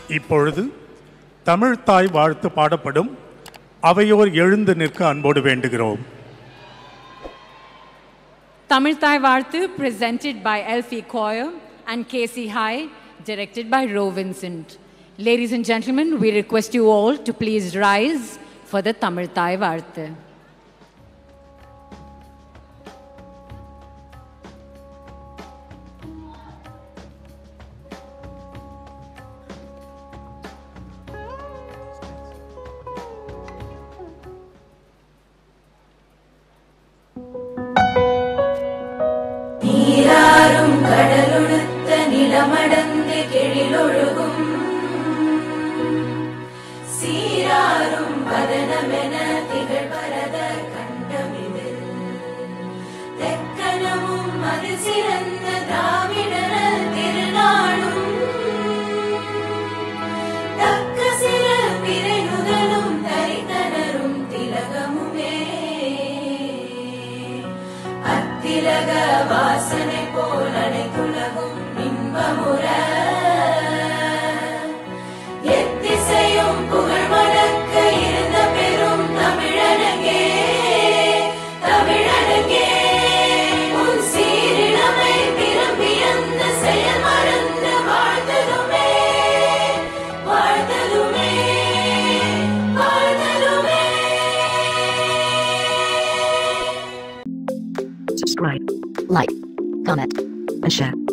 இப்பொழுது தமிழ் தாய் வாழ்த்து பாடப்படும் அவையோர் எழுந்து நிற்க அன்போடு வேண்டுகிறோம் Tamil Thai Varthu presented by Elfie Coyer and Casey High, directed by Ro Vincent. Ladies and gentlemen, we request you all to please rise for the Tamil Thai Varthu. நீராறும் கடலுடுத்த நிலமடந்து கெழிலொழுகும் சீராறும் வதனமென திகழ்வரத கண்டமிதில் தெக்கனமும் அது சிறந்த திராவிடர் திருநாளும் தக்க சிற பிறை நுதலும் தரித்தனரும் திலகமுமே அத்திலக வாசனை போல் அனைத்துலகும் இன்பமுற எத்திசையும் புகழ் வழக்க இருந்த பெரும் தமிழனங்கே தமிழனங்கே உன் சீரிழமை திரும்பி அந்த செயல் மறந்து வாழ்ந்ததுமே வாழ்ந்ததுமே வாழ்ந்ததுமே subscribe, like, comment, and share.